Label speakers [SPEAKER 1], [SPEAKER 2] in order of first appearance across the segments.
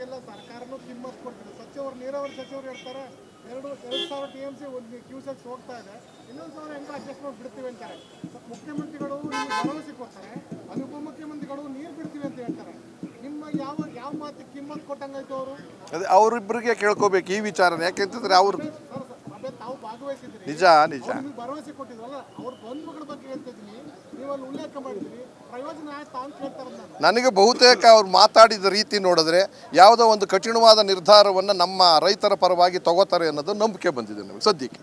[SPEAKER 1] ಇಲ್ಲ ಸರ್ಕಾರನೂ ಕಿಮ್ಮತ್ ಕೊಡ್ತಿದೆ ಸಚಿವರು ನೀರಾವರಿ ಸಚಿವರು ಹೇಳ್ತಾರೆ ಎರಡು ಎರಡು ಸಾವಿರ ಟಿ ಎಂ ಸಿ ಒಂದು ಕ್ಯೂಸೆಕ್ಸ್ ಹೋಗ್ತಾ ಇದೆ ಇನ್ನೊಂದು ಸಾವಿರ ಹೆಂಗೆ ಅಡ್ಜಸ್ಟ್ ಮಾಡಿ ಬಿಡ್ತೀವಿ ಅಂತಾರೆ ಸ- ಮುಖ್ಯಮಂತ್ರಿಗಳು ನಿಮ್ಗೆ ಭರವಸೆ ಕೊಡ್ತಾರೆ ಅದು ಉಪಮುಖ್ಯಮಂತ್ರಿಗಳು ನೀರು ಬಿಡ್ತೀವಿ ಅಂತ ಹೇಳ್ತಾರೆ ನಿಮ್ಮ ಯಾವ ಯಾವ ಮಾತಿಗೆ ಕಿಮ್ಮತ್ ಕೊಟ್ಟಂಗಾಯ್ತು ಅವರು
[SPEAKER 2] ಅದೇ ಅವರಿಬ್ಬರಿಗೆ ಕೇಳ್ಕೋಬೇಕು ಈ ವಿಚಾರನ ಯಾಕೆಂತಂದ್ರೆ ಅವ್ರು
[SPEAKER 1] ಸರ್ ಸಭೆ ತಾವು ಭಾಗವಹಿಸಿದ್ರಿ
[SPEAKER 2] ನಿಜ ನಿಜ
[SPEAKER 1] ಅವ್ರು ನಿಮ್ಗೆ ಭರವಸೆ ಕೊಟ್ಟಿದ್ರಲ್ಲ ಅವ್ರ ಬಂಧುಗಳ ಬಗ್ಗೆ ಹೇಳ್ತಿದ್ದೀನಿ ನೀವು ಅಲ್ಲಿ ಉಲ್ಲೇಖ ಮಾಡಿದ್ರಿ ಪ್ರಯೋಜನ ಆಯ್ತಾ ಅಂತ ಕೇಳ್ತಾರೆ ನಾನು
[SPEAKER 2] ನನಗೆ ಬಹುತೇಕ ಅವ್ರು ಮಾತಾಡಿದ ರೀತಿ ನೋಡಿದ್ರೆ ಯಾವುದೋ ಒಂದು ಕಠಿಣವಾದ ನಿರ್ಧಾರವನ್ನು ನಮ್ಮ ರೈತರ ಪರವಾಗಿ ತಗೋತಾರೆ ಅನ್ನೋದು ನಂಬಿಕೆ ಬಂದಿದೆ ನಮಗೆ ಸದ್ಯಕ್ಕೆ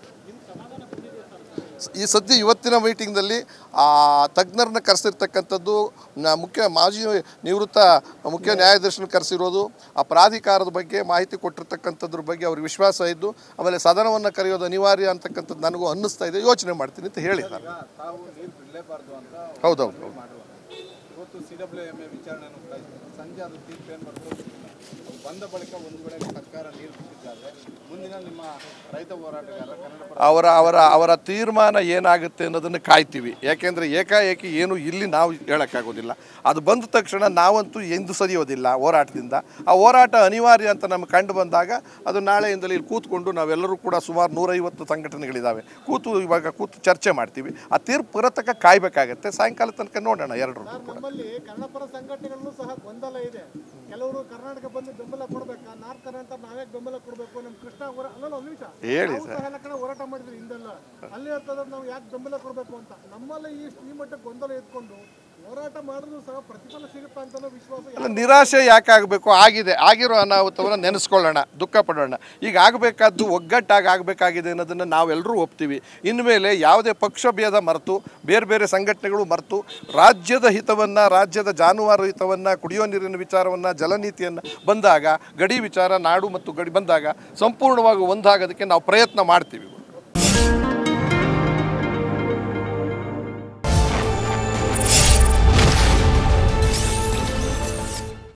[SPEAKER 2] ಈ ಸದ್ಯ ಇವತ್ತಿನ ಮೀಟಿಂಗ್ನಲ್ಲಿ ಆ ತಜ್ಞರನ್ನ ಕರೆಸಿರ್ತಕ್ಕಂಥದ್ದು ನ- ಮುಖ್ಯ ಮಾಜಿ ನಿವೃತ್ತ ಮುಖ್ಯ ನ್ಯಾಯಾಧೀಶರನ್ನ ಕರೆಸಿರೋದು ಆ ಪ್ರಾಧಿಕಾರದ ಬಗ್ಗೆ ಮಾಹಿತಿ ಕೊಟ್ಟಿರ್ತಕ್ಕಂಥದ್ರ ಬಗ್ಗೆ ಅವ್ರಿಗೆ ವಿಶ್ವಾಸ ಇದ್ದು ಆಮೇಲೆ ಸದನವನ್ನು ಕರೆಯೋದು ಅನಿವಾರ್ಯ ಅಂತಕ್ಕಂಥದ್ದು ನನಗೂ ಅನ್ನಿಸ್ತಾ ಇದೆ ಯೋಚನೆ ಮಾಡ್ತೀನಿ ಅಂತ ಹೇಳಿದ್ದಾರೆ
[SPEAKER 3] ತಾವು ನೀರು ಬಿಡಲೇಬಾರ್ದು ಅಂತ
[SPEAKER 2] ಹೌದೌದು ಹೌದು
[SPEAKER 3] ಮಾಡುವ ಇವತ್ತು ಸಿ ಡಬ್ಲ್ಯೂ ಎಮ್ ಎ ವಿಚಾರಣೆ ಸಂಜೆ ಅದು ತೀರ್ಪು ಏನು ಬರ್ತದೆ ಬಂದ ಬಳಿಕ ಒಂದು ವೇಳೆ ಸರ್ಕಾರ ನೀರು ಬಿಟ್ಟಿದ್ದಾರೆ ಮುಂದಿನ ನಿಮ್ಮ ರೈತ ಹೋರಾಟಗಾರ ಕನ್ನಡ ಪರ
[SPEAKER 2] ಅವರ ಅವರ ಅವರ ತೀರ್ಮಾನ ಏನಾಗುತ್ತೆ ಅನ್ನೋದನ್ನು ಕಾಯ್ತೀವಿ ಯಾಕೆಂದರೆ ಏಕಾಏಕಿ ಏನು ಇಲ್ಲಿ ನಾವು ಹೇಳೋಕ್ಕಾಗೋದಿಲ್ಲ ಅದು ಬಂದ ತಕ್ಷಣ ನಾವಂತೂ ಎಂದು ಸರಿಯೋದಿಲ್ಲ ಹೋರಾಟದಿಂದ ಆ ಹೋರಾಟ ಅನಿವಾರ್ಯ ಅಂತ ನಮಗೆ ಕಂಡು ಬಂದಾಗ ಅದು ನಾಳೆಯಿಂದಲೇ ಇಲ್ಲಿ ಕೂತ್ಕೊಂಡು ನಾವೆಲ್ಲರೂ ಕೂಡ ಸುಮಾರು ನೂರೈವತ್ತು ಸಂಘಟನೆಗಳಿದ್ದಾವೆ ಕೂತು ಇವಾಗ ಕೂತು ಚರ್ಚೆ ಮಾಡ್ತೀವಿ ಆ ತೀರ್ಪು ಬರತಕ್ಕ ಕಾಯ್ಬೇಕಾಗತ್ತೆ ಸಾಯಂಕಾಲ ತನಕ ನೋಡೋಣ ಎರಡರೂ
[SPEAKER 1] ಸರ್ ನಮ್ಮಲ್ಲಿ ಕನ್ನಡಪರ ಸಂಘಟನೆಗಳಲ್ಲೂ ಸಹ ಗೊಂದಲ ಇದೆ ಕೆಲವರು ಕರ್ನಾಟಕ ಬಂದು ಬೆಂಬಲ ಕೊಡ್ಬೇಕಾ ನಾರ್ತ್ ಕರ್ನಾಟಕ ನಾವೇ ಬೆಂಬಲ ಕೊಡಬೇಕು ನಮ್ಮ ಕೃಷ್ಣ ಹೋರ ಅಲ್ಲಲ್ಲ ಒಂದು ನಿಮಿಷ
[SPEAKER 2] ಹೇಳಿ
[SPEAKER 1] ನಾವು ಸಹ ಎಲ್ಲ ಕಡೆ ಹೋರಾಟ ಮಾಡಿದ್ವಿ ಹಿಂದೆಲ್ಲ ಅಲ್ಲಿ ಇರ್ತದ ನಾವು ಯಾಕೆ ಬೆಂಬಲ ಕೊಡಬೇಕು ಅಂತ ನಮ್ಮಲ್ಲಿ ಈ ಈ ಮಟ್ಟಕ್ಕೆ ಗೊಂದಲ ಎತ್ಕೊಂಡು ಹೋರಾಟ ಮಾಡಿದ್ರು ಸಹ ಪ್ರತಿಫಲ ಸಿಗುತ್ತಾ ಅಂತ ವಿಶ್ವಾಸ
[SPEAKER 2] ಅಲ್ಲ ನಿರಾಶೆ ಯಾಕೆ ಆಗಬೇಕು ಆಗಿದೆ ಆಗಿರೋ ಅನಾಹುತವನ್ನು ನೆನೆಸ್ಕೊಳ್ಳೋಣ ದುಃಖ ಪಡೋಣ ಈಗ ಆಗಬೇಕಾದ್ದು ಒಗ್ಗಟ್ಟಾಗಿ ಆಗಬೇಕಾಗಿದೆ ಅನ್ನೋದನ್ನು ನಾವೆಲ್ಲರೂ ಒಪ್ತೀವಿ ಇನ್ಮೇಲೆ ಯಾವುದೇ ಪಕ್ಷ ಭೇದ ಮರೆತು ಬೇರೆ ಬೇರೆ ಸಂಘಟನೆಗಳು ಮರೆತು ರಾಜ್ಯದ ಹಿತವನ್ನು ರಾಜ್ಯದ ಜಾನುವಾರು ಹಿತವನ್ನು ಕುಡಿಯೋ ನೀರಿನ ವಿಚಾರವನ್ನು ಜಲನೀತಿಯನ್ನು ಬಂದಾಗ ಗಡಿ ವಿಚಾರ ನಾಡು ಮತ್ತು ಗಡಿ ಬಂದಾಗ ಸಂಪೂರ್ಣವಾಗಿ ಒಂದಾಗೋದಕ್ಕೆ ನಾವು ಪ್ರಯತ್ನ ಮಾಡ್ತೀವಿ